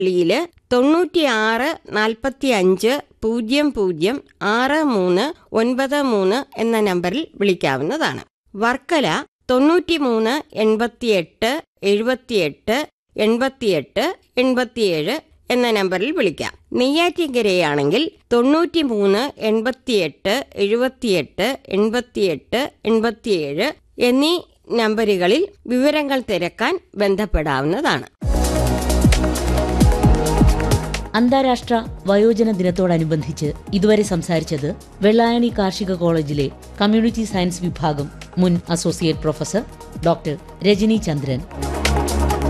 ളിയില് തൊണ്ണൂറ്റിയാറ് നാൽപ്പത്തി അഞ്ച് പൂജ്യം പൂജ്യം ആറ് മൂന്ന് ഒൻപത് മൂന്ന് എന്ന നമ്പറിൽ വിളിക്കാവുന്നതാണ് വർക്കല തൊണ്ണൂറ്റിമൂന്ന് എൺപത്തിയെട്ട് എഴുപത്തിയെട്ട് എൺപത്തിയെട്ട് എൺപത്തിയേഴ് എന്ന നമ്പറിൽ വിളിക്കാം നെയ്യാറ്റിൻകരയാണെങ്കിൽ തൊണ്ണൂറ്റിമൂന്ന് എൺപത്തിയെട്ട് എഴുപത്തിയെട്ട് എൺപത്തിയെട്ട് എൺപത്തിയേഴ് എന്നീ നമ്പറുകളിൽ വിവരങ്ങൾ തിരക്കാൻ ബന്ധപ്പെടാവുന്നതാണ് അന്താരാഷ്ട്ര വയോജന ദിനത്തോടനുബന്ധിച്ച് ഇതുവരെ സംസാരിച്ചത് വെള്ളായണി കാർഷിക കോളേജിലെ കമ്മ്യൂണിറ്റി സയൻസ് വിഭാഗം മുൻ അസോസിയേറ്റ് പ്രൊഫസർ ഡോക്ടർ രജനി ചന്ദ്രൻ